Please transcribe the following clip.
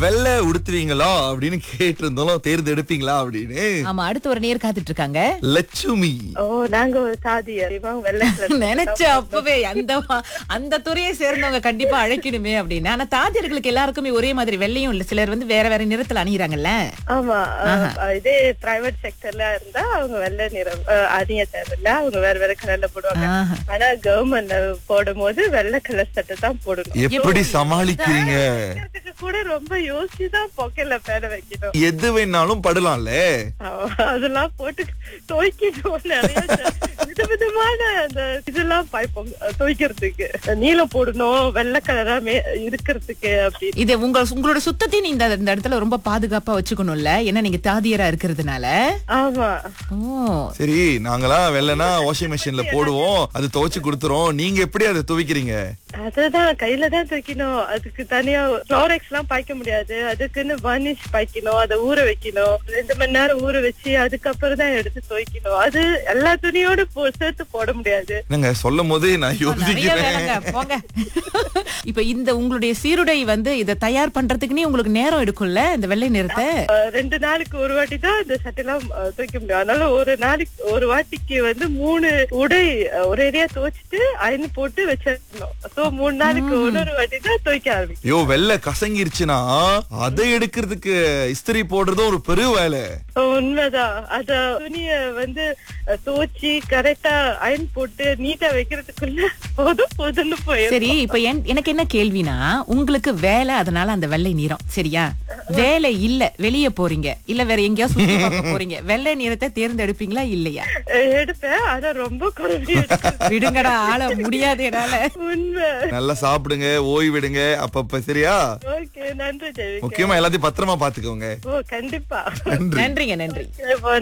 வெள்ளை உடுத்துவீங்களா அப்படின்னு கேட்டிருந்தோம் தேர்ந்தெடுப்பீங்களா அப்படின்னு ஆமா அடுத்து ஒரு நேர் காத்துட்டு இருக்காங்க லட்சுமி ஓ நாங்க ஒரு சாதியர் இவன் வெள்ளை கலர் நினைச்ச அப்பவே அந்த அந்த துறையை சேர்ந்தவங்க கண்டிப்பா அழைக்கணுமே அப்படின்னு ஆனா தாதியர்களுக்கு எல்லாருக்குமே ஒரே மாதிரி வெள்ளையும் இல்ல சிலர் வந்து வேற வேற நிறத்துல அணியிறாங்கல்ல ஆமா அஹ், இதே பிரைவேட் செக்டர்ல இருந்தா அவங்க வெள்ளை நிறம் அஹ், அணிய தேவையில்ல அவங்க வேற வேற கலர்ல போடுவாங்க ஆஹா. ஆனா கவர்மெண்ட்ல போடும் போது வெள்ளை கலர் சட்டை தான் போடணும் எப்படி சமாளிக்கிறீங்க அதுக்கு கூட ரொம்ப யோசிச்சு தான் பொக்கெல்ல பேர வைக்கணும் எது வேணாலும் படலாம்ல ஆமா, அதெல்லாம் போட்டு துவைக்கணும் நிறைய வித விதமான அந்த இதெல்லாம் பாய்ப்போம் அஹ், துவைக்கிறதுக்கு நீலம் போடணும் வெள்ளை கலரா மே- இருக்கிறதுக்கு அப்படின்னு இது உங்க உங்களோட சுத்தத்தையும் நீங்க இந்த இடத்துல ரொம்ப பாதுகாப்பா வச்சுக்கணும்ல ஏன்னா நீங்க தாதியரா இருக்கிறதுனால ஆமா ஓ சரி நாங்களாம் வெள்ளனா வாஷிங் மிஷின்ல போடுவோம் அது துவைச்சு கொடுத்துரும் நீங்க எப்படி அதை துவைக்கிறீங்க அததான் கையில தான் தைக்கணும் அதுக்கு தனியா க்ளோரெக்ஸ் எல்லாம் பாய்க்க முடியாது அதுக்குன்னு வர்னிஷ் பாய்க்கணும் அதை ஊற வைக்கணும் ரெண்டு மணி நேரம் ஊற வச்சு அதுக்கப்புறம் தான் எடுத்து துவைக்கணும் அது எல்லா துணியோட போ- சேர்த்து போட முடியாது என்னங்க சொல்லும் போதே நான் நிறைய யோசிக்கிறேன் வேலைங்க போங்க இப்ப இந்த உங்களுடைய சீருடை வந்து இத தயார் பண்றதுக்குன்னே உங்களுக்கு நேரம் எடுக்கும்ல இந்த வெள்ளை நிறத்தை அஹ் ரெண்டு நாளுக்கு ஒரு வாட்டி தான் இந்த சட்டையெல்லாம் அஹ், துவைக்க முடியும் அதனால ஒரு நாளைக்கு ஒரு வாட்டிக்கு வந்து மூணு உடை அஹ், ஒரேடியா துவைச்சிட்டு அயன் போட்டு வச்சிடணும் சோ மூணு நாளுக்கு ஒரு ஒரு வாட்டி தான் துவைக்க ஆரம்பிக்கும் ஐயோ வெள்ளை கசங்கிருச்சுன்னா அதை எடுக்கிறதுக்கு இஸ்திரி போடுறதும் ஒரு பெரிய வேலை உண்மைதான் அத துணிய வந்து அஹ், துவைச்சு கரெக்டா அயன் போட்டு நீட்டா வைக்கிறதுக்குள்ள போதும் போதும்னு போயிடும் சரி இப்ப என்- எனக்கு என்ன கேள்வினா உங்களுக்கு வேலை அதனால அந்த வெள்ளை நிறம் சரியா வேலை இல்ல வெளிய போறீங்க இல்ல வேற எங்கேயாவது சுத்தி பார்க்க போறீங்க வெள்ளை நிறத்தை தேர்ந்தெடுப்பீங்களா இல்லையா அஹ், எடுப்பேன் ஆனா ரொம்ப குறைவி விடுங்கடா ஆள முடியாது என்னால உண்மை நல்லா சாப்பிடுங்க ஓய்விடுங்க அப்பப்ப சரியா ஓகே நன்றி ஜெவிகா முக்கியமா எல்லாத்தையும் பத்திரமா பாத்துக்கோங்க ஓ கண்டிப்பா நன்றி நன்றிங்க நன்றி இப்போ